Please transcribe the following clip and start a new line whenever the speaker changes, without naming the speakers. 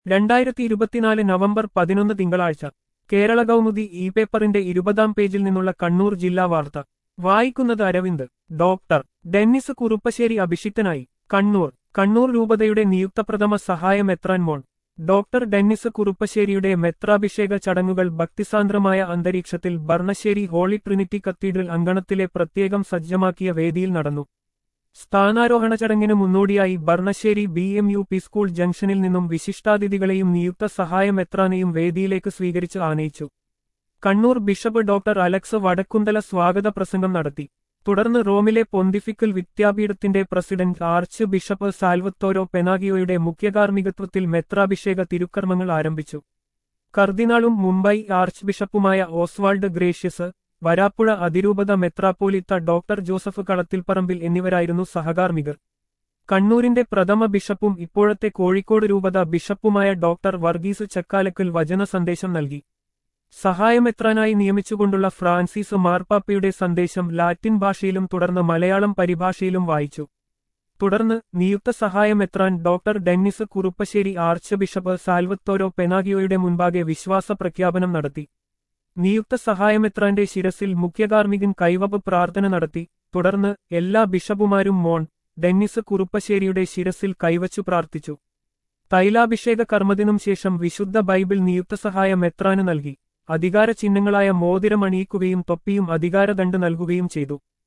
രണ്ടായിരത്തി ഇരുപത്തിനാല് നവംബർ പതിനൊന്ന് തിങ്കളാഴ്ച കേരള കൗമുദി ഇ പേപ്പറിന്റെ ഇരുപതാം പേജിൽ നിന്നുള്ള കണ്ണൂർ ജില്ലാ വാർത്ത വായിക്കുന്നത് അരവിന്ദ് ഡോക്ടർ ഡെന്നിസ് കുറുപ്പശ്ശേരി അഭിഷിക്തനായി കണ്ണൂർ കണ്ണൂർ രൂപതയുടെ നിയുക്തപ്രഥമ സഹായ മെത്രാൻ മോൺ ഡോക്ടർ ഡെന്നിസ് കുറുപ്പശ്ശേരിയുടെ മെത്രാഭിഷേക ചടങ്ങുകൾ ഭക്തിസാന്ദ്രമായ അന്തരീക്ഷത്തിൽ ബർണശ്ശേരി ഹോളി ട്രിനിറ്റി കത്തീഡ്രൽ അങ്കണത്തിലെ പ്രത്യേകം സജ്ജമാക്കിയ വേദിയിൽ നടന്നു സ്ഥാനാരോഹണ ചടങ്ങിന് മുന്നോടിയായി Burnassery B M U P school ജംഗ്ഷനിൽ നിന്നും വിശിഷ്ടാതിഥികളെയും നിയുക്ത സഹായമെത്രാനെയും വേദിയിലേക്ക് സ്വീകരിച്ച് ആനയിച്ചു കണ്ണൂർ ബിഷപ്പ് ഡോക്ടർ അലക്സ് വടക്കുന്തല സ്വാഗത പ്രസംഗം നടത്തി തുടർന്ന് റോമിലെ പൊന്തിഫിക്കൽ വിദ്യാപീഠത്തിന്റെ പ്രസിഡന്റ് ആർച്ച് ബിഷപ്പ് സാൽവത്തോരോ പെനാഗിയോയുടെ മുഖ്യകാർമ്മികത്വത്തിൽ മെത്രാഭിഷേക തിരുക്കർമ്മങ്ങൾ ആരംഭിച്ചു കർദിനാളും മുംബൈ ആർച്ച് ബിഷപ്പുമായ ഓസ്വാൾഡ് ഗ്രേഷ്യസ് വരാപ്പുഴ അതിരൂപത മെത്രാപ്പോലിത്ത ഡോക്ടർ ജോസഫ് കളത്തിൽപ്പറമ്പിൽ എന്നിവരായിരുന്നു സഹകാർമ്മികർ കണ്ണൂരിന്റെ പ്രഥമ ബിഷപ്പും ഇപ്പോഴത്തെ കോഴിക്കോട് രൂപത ബിഷപ്പുമായ ഡോക്ടർ വർഗീസ് ചക്കാലക്കൽ വചന സന്ദേശം നൽകി സഹായമെത്രാനായി നിയമിച്ചുകൊണ്ടുള്ള ഫ്രാൻസിസ് മാർപ്പാപ്പയുടെ സന്ദേശം ലാറ്റിൻ ഭാഷയിലും തുടർന്ന് മലയാളം പരിഭാഷയിലും വായിച്ചു തുടർന്ന് നിയുക്ത സഹായമെത്രാൻ doctor Dennis Kuruppassery archbishop Salvatore പെനാഗിയോയുടെ മുൻപാകെ വിശ്വാസ പ്രഖ്യാപനം നടത്തി നിയുക്ത സഹായമെത്രാന്റെ ശിരസിൽ മുഖ്യകാർമ്മികൻ കൈവപ്പ് പ്രാർത്ഥന നടത്തി തുടർന്ന് എല്ലാ ബിഷപ്പുമാരും മോൺ ഡെന്നിസ് കുറുപ്പശ്ശേരിയുടെ ശിരസിൽ കൈവച്ചു പ്രാർത്ഥിച്ചു തൈലാഭിഷേക കർമ്മത്തിനും ശേഷം വിശുദ്ധ ബൈബിൾ നിയുക്ത സഹായ മെത്രാന് നൽകി അധികാര ചിഹ്നങ്ങളായ മോതിരം അണിയിക്കുകയും തൊപ്പിയും അധികാരദണ്ഡ് നൽകുകയും ചെയ്തു